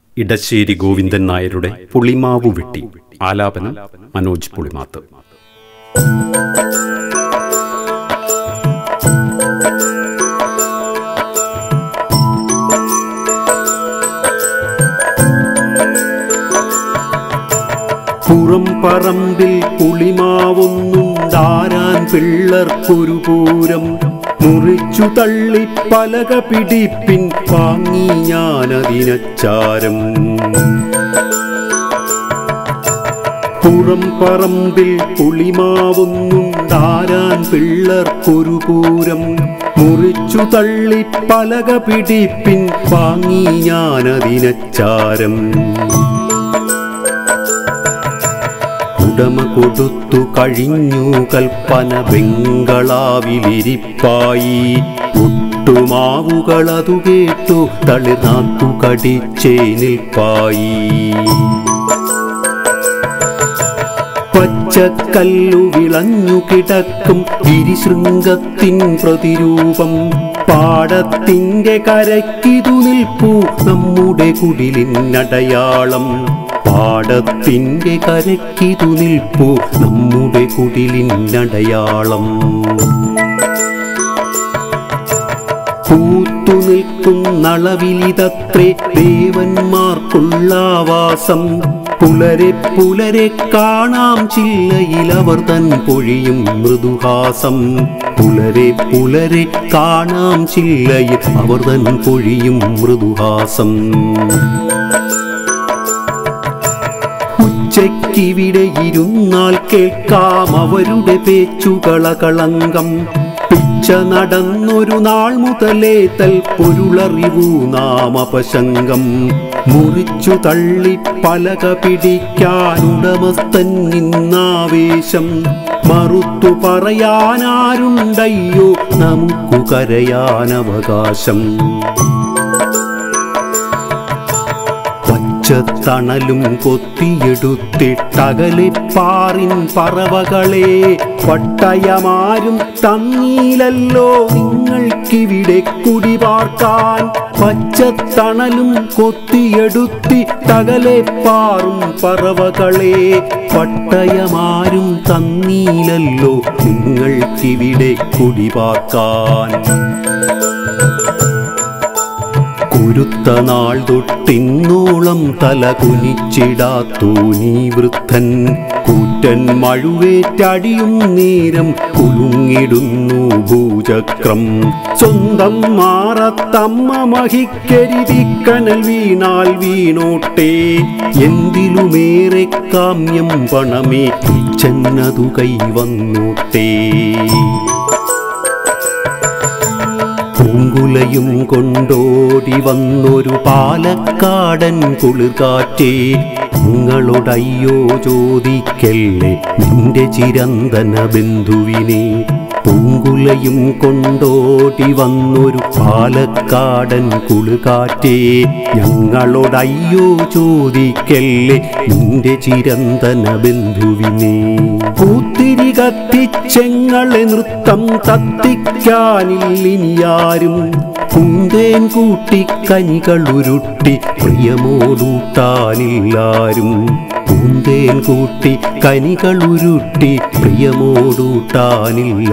ഇടശ്ശേരി ഗോവിന്ദൻ നായരുടെ പുളിമാവു വെട്ടി ആലാപനം മനോജ് പുളിമാത്ത് പുറം പറമ്പിൽ പുളിമാവൊന്നുണ്ടാരാൻ പിള്ളർക്കൊരു പൂരം മുറിച്ചു തള്ളി പലക പിടിപ്പിൻ വാങ്ങി ഞാനതിനച്ചാരം പുറം പറമ്പിൽ പുളിമാവൊന്നുണ്ടാരാൻ പിള്ളർക്കൊരു പൂരം മുറിച്ചു തള്ളി പലക പിടിപ്പിൻ വാങ്ങി ഞാനതിനച്ചാരം ഉടമ കൊടുത്തു കഴിഞ്ഞു കൽപ്പന ബംഗളാവിലിരിപ്പായി ഒട്ടുമാവുകളതു കേട്ടു തളിർനാത്തു കടിച്ചേ നിൽപ്പായി പച്ചക്കല്ലു വിളഞ്ഞു കിടക്കും ഗിരിശൃംഗത്തിൻ പ്രതിരൂപം പാടത്തിന്റെ കരയ്ക്കിതു നിൽപ്പൂ നമ്മുടെ കുടിലിനടയാളം പാടത്തിന്റെ കരയ്ക്കിതു നിൽപ്പൂ നമ്മുടെ കുടിലിനടയാളം പൂത്തു നിൽക്കുന്നളവിലിതത്രേ ദേവന്മാർക്കുള്ള ആവാസം പുലരെ പുലരെ കാണാം ചില്ലയിലവർ തൻ പൊഴിയും മൃദുഹാസം പുലരെ പുലരെ കാണാം ചില്ലയിൽ അവർ തൻ പൊഴിയും മൃദുഹാസം ഉച്ചയ്ക്കിവിടെ ഇരുന്നാൽ കേൾക്കാം അവരുടെ പേച്ചുകളകളങ്കം പിച്ച നടന്നൊരു നാൾ മുതലേ തൽ പൊരുളറിവു നാം അപശങ്കം മുറിച്ചു തള്ളി പലക പിടിക്കാനുടമസ്ഥൻ നിന്നാവേശം മറുത്തു പറയാനാരുണ്ടയ്യോ നമുക്കു കരയാനവകാശം പച്ചത്തണലും കൊത്തിയെടുത്തിട്ടകലെ പാറിൻ പറവകളെ പട്ടയമാരും തന്നീലല്ലോ നിങ്ങൾക്കിവിടെ കുടിപാർക്കാൻ പച്ചത്തണലും കൊത്തിയെടുത്തിട്ടകലെ പാറും പറവകളെ പട്ടയമാരും തന്നീലല്ലോ നിങ്ങൾക്കിവിടെ കുടിപാർക്കാൻ കുരുത്ത നാൾ തൊട്ടിന്നോളം തല കുനിച്ചിടാത്തൂ നീ വൃദ്ധൻ കൂറ്റൻ മഴുവേറ്റടിയും നേരം കുലുങ്ങിടുന്നു ഭൂചക്രം സ്വന്തം മാറത്തമ്മ മഹിക്കരിതിക്കനൽ വീണാൽ വീണോട്ടെ എന്തിലുമേറെ കാമ്യം പണമേ ചെന്നതു കൈവന്നോട്ടേ പൂങ്കുലയും കൊണ്ടോടി വന്നൊരു പാലക്കാടൻ കുളിർകാറ്റേ നിങ്ങളോടയ്യോ ചോദിക്കല്ലേ നിന്റെ ചിരന്തന ബന്ധുവിനെ പൂങ്കുലയും കൊണ്ടോടി വന്നൊരു പാലക്കാടൻ കുളിർകാറ്റേ ഞങ്ങളോടയ്യോ ചോദിക്കല്ലേ നിന്റെ ചിരന്തന ബന്ധുവിനെ പൂത്തിരി കത്തിച്ചെങ്ങളെ നൃത്തം കത്തിക്കാനില്ലിനിയാരും കുന്തേൻ കൂട്ടി കനികളുരുട്ടി പ്രിയമോടൂട്ടാനില്ലാരും പൂന്തേൻ കൂട്ടി കനികളുരുട്ടി പ്രിയമോടൂട്ടാനില്ലാരും 「